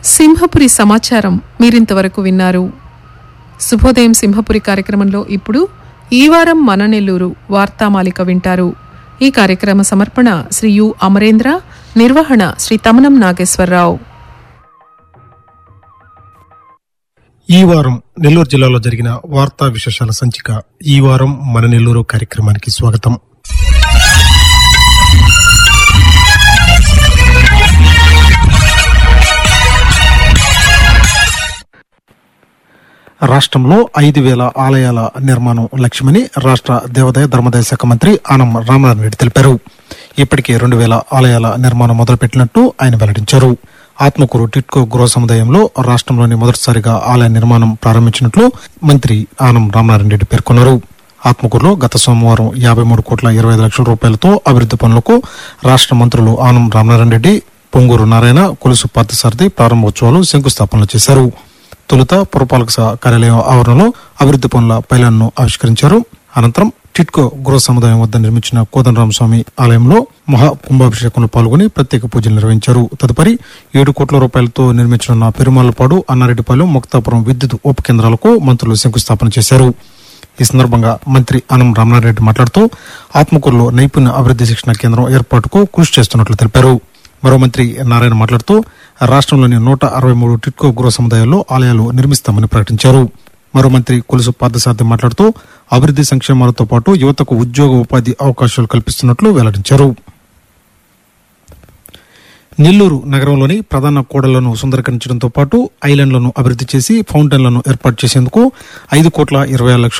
సింహపురి సమాచారం మీరింతవరకు విన్నారు శుభోదయం సింహపురి కార్యక్రమంలో ఇప్పుడు ఈ వారం మన నెల్లూరు వార్తామాలిక వింటారు ఈ కార్యక్రమ సమర్పణ శ్రీ యు అమరేంద్ర నిర్వహణ శ్రీ తమనం నాగేశ్వరరావు ఈ వారం నెల్లూరు జిల్లాలో జరిగిన వార్తా విశేషాల సంచిక ఈ వారం మన నెల్లూరు కార్యక్రమానికి స్వాగతం రాష్ట్రంలో ఐదు వేల ఆలయాల నిర్మాణం లక్ష్యమని రాష్ట్ర దేవాదాయ ధర్మదాయ శాఖ మంత్రి ఆనం రామనారాయణ రెడ్డి తెలిపారు ఇప్పటికే రెండు వేల ఆలయాల నిర్మాణం మొదలుపెట్టినట్టు ఆయన వెల్లడించారు ఆత్మకూరు టిట్కో గృహ సముదాయంలో రాష్ట్రంలోని మొదటిసారిగా ఆలయ నిర్మాణం ప్రారంభించినట్లు మంత్రి ఆనం రామనారాయణ రెడ్డి పేర్కొన్నారు ఆత్మకూరులో గత సోమవారం యాభై మూడు కోట్ల ఇరవై ఐదు లక్షల రూపాయలతో అభివృద్ది పనులకు రాష్ట్ర మంత్రులు ఆనం రామనారాయణ రెడ్డి పొంగూరు నారాయణ కొలుసు పార్థసారథి ప్రారంభోత్సవాలు శంకుస్థాపనలు చేశారు తొలుత పురపాలక శాఖ కార్యాలయం ఆవరణలో అభివృద్ది పనుల పైలాన్ను ఆవిష్కరించారు అనంతరం టిట్కో గృహ సముదాయం వద్ద నిర్మించిన కోదండరామస్వామి ఆలయంలో మహా కుంభాభిషేకంలో పాల్గొని ప్రత్యేక పూజలు నిర్వహించారు తదుపరి ఏడు కోట్ల రూపాయలతో నిర్మించనున్న పెరుమాలపాడు అన్నారెడ్డిపాలెం ముక్తాపురం విద్యుత్ ఉప కేంద్రాలకు మంత్రులు శంకుస్థాపన చేశారు ఈ సందర్భంగా మంత్రి అనం రామనారెడ్డి మాట్లాడుతూ ఆత్మకూరులో నైపుణ్య అభివృద్ది శిక్షణ కేంద్రం ఏర్పాటుకు కృషి చేస్తున్నట్లు తెలిపారు మరో మంత్రి నారాయణ మాట్లాడుతూ రాష్ట్రంలోని నూట అరవై మూడు టిట్కో గృహ సముదాయాల్లో ఆలయాలు నిర్మిస్తామని ప్రకటించారు మరో మంత్రి కొలుసు పార్థసారథి మాట్లాడుతూ అభివృద్ది సంక్షేమాలతో పాటు యువతకు ఉద్యోగ ఉపాధి అవకాశాలు కల్పిస్తున్నట్లు వెల్లడించారు నెల్లూరు నగరంలోని ప్రధాన కూడళ్లను సుందరీకరించడంతో పాటు ఐలాండ్లను అభివృద్ది చేసి ఫౌంటైన్లను ఏర్పాటు చేసేందుకు ఐదు కోట్ల ఇరవై ఆరు లక్షల